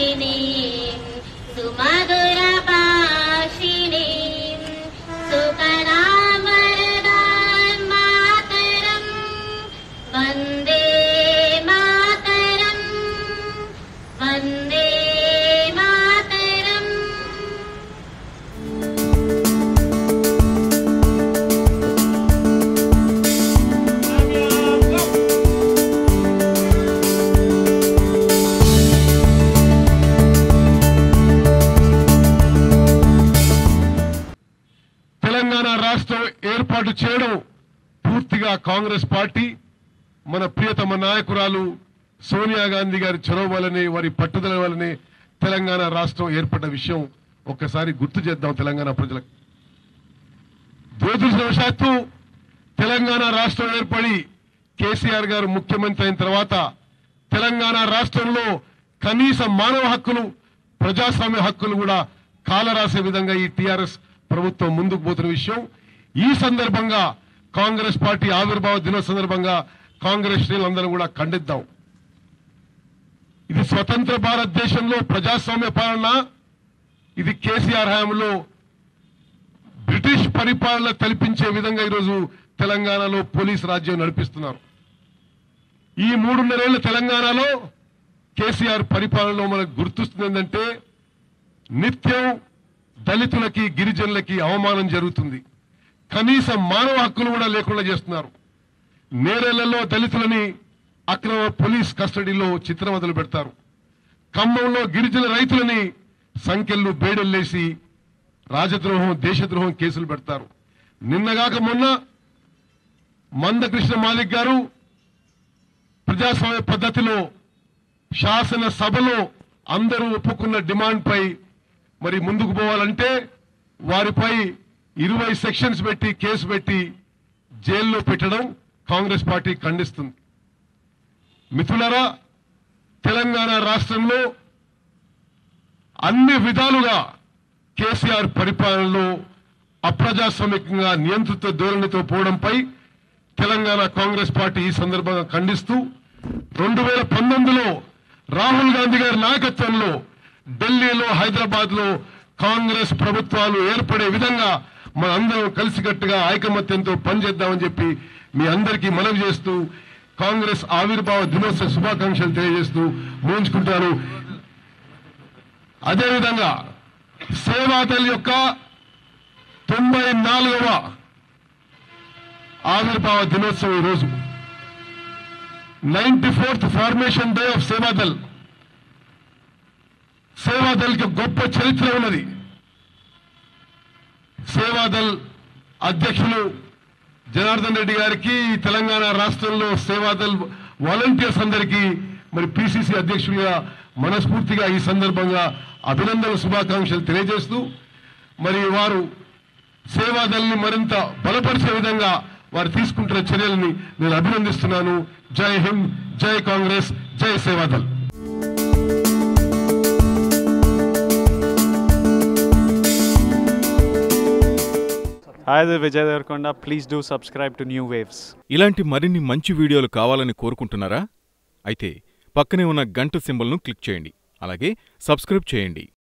सुमधुरभाषिणीं सुकरां वरदां मातरम् वन्दे मातरम् वन्दे मातरम् తెలంగాణ రాష్ట్రం ఏర్పాటు చేయడం పూర్తిగా కాంగ్రెస్ పార్టీ మన ప్రియతమ నాయకురాలు సోనియా గాంధీ గారి చొరవ వల్లనే వారి పట్టుదల వల్లనే తెలంగాణ రాష్ట్రం ఏర్పడ్డ విషయం ఒక్కసారి గుర్తు చేద్దాం తెలంగాణ ప్రజలకు దురదృష్టవశాత్తు తెలంగాణ రాష్ట్రం ఏర్పడి కేసీఆర్ గారు ముఖ్యమంత్రి అయిన తర్వాత తెలంగాణ రాష్ట్రంలో కనీస మానవ హక్కులు ప్రజాస్వామ్య హక్కులు కూడా కాలరాసే విధంగా ఈ టిఆర్ఎస్ ప్రభుత్వం ముందుకు పోతున్న విషయం ఈ సందర్భంగా కాంగ్రెస్ పార్టీ ఆవిర్భావ దినోత్సవ సందర్భంగా కాంగ్రెస్ శ్రేణులందరూ కూడా ఖండిద్దాం ఇది స్వతంత్ర భారతదేశంలో ప్రజాస్వామ్య పాలన ఇది కేసీఆర్ హయాంలో బ్రిటిష్ పరిపాలన కల్పించే విధంగా ఈరోజు తెలంగాణలో పోలీస్ రాజ్యం నడిపిస్తున్నారు ఈ మూడున్నరేళ్ల తెలంగాణలో కేసీఆర్ పరిపాలనలో మనకు గుర్తుస్తుంది ఏంటంటే నిత్యం దళితులకి గిరిజనులకి అవమానం జరుగుతుంది కనీస మానవ హక్కులు కూడా లేకుండా చేస్తున్నారు నేరేళ్లలో దళితులని అక్రమ పోలీస్ కస్టడీలో చిత్రవదలు పెడతారు ఖమ్మంలో గిరిజన రైతులని సంఖ్యలు బేడెల్లేసి రాజద్రోహం దేశద్రోహం కేసులు పెడతారు నిన్నగాక మొన్న మందకృష్ణ మాలిక్ గారు ప్రజాస్వామ్య పద్ధతిలో శాసన సభలో అందరూ ఒప్పుకున్న డిమాండ్ పై మరి ముందుకు పోవాలంటే వారిపై ఇరవై సెక్షన్స్ పెట్టి కేసు పెట్టి జైల్లో పెట్టడం కాంగ్రెస్ పార్టీ ఖండిస్తుంది మిత్రులారా తెలంగాణ రాష్ట్రంలో అన్ని విధాలుగా కేసీఆర్ పరిపాలనలో అప్రజాస్వామికంగా నియంత్రిత ధోరణితో పోవడంపై తెలంగాణ కాంగ్రెస్ పార్టీ ఈ సందర్భంగా ఖండిస్తూ రెండు వేల పంతొమ్మిదిలో రాహుల్ గాంధీ గారి నాయకత్వంలో ఢిల్లీలో హైదరాబాద్ లో కాంగ్రెస్ ప్రభుత్వాలు ఏర్పడే విధంగా మనందరం కలిసికట్టుగా ఐకమత్యంతో పనిచేద్దామని చెప్పి మీ అందరికీ మనవి చేస్తూ కాంగ్రెస్ ఆవిర్భావ దినోత్సవ శుభాకాంక్షలు తెలియజేస్తూ ముగించుకుంటాను అదేవిధంగా సేవాదల్ యొక్క తొంభై నాలుగవ ఆవిర్భావ దినోత్సవం ఈ రోజు ninety fourth formation day of Seva Dal సేవాదల్కి గొప్ప చరిత్ర ఉన్నది సేవాదల్ అధ్యక్షులు జనార్దన్ రెడ్డి గారికి ఈ తెలంగాణ రాష్ట్రంలో సేవాదల్ వాలంటీర్స్ అందరికీ మరి పిసిసి అధ్యక్షులుగా మనస్ఫూర్తిగా ఈ సందర్భంగా అభినందన శుభాకాంక్షలు తెలియజేస్తూ మరి వారు సేవాదల్ని మరింత బలపరిచే విధంగా వారు తీసుకుంటున్న చర్యలని నేను అభినందిస్తున్నాను జై హింద్ జై కాంగ్రెస్ జై Seva Dal Hi, this is Vijay Devarkonda. Please do subscribe to New Waves. ఇలాంటి మరిన్ని మంచి వీడియోలు కావాలని కోరుకుంటున్నారా అయితే పక్కనే ఉన్న గంట సింబల్ను క్లిక్ చేయండి అలాగే సబ్స్క్రైబ్ చేయండి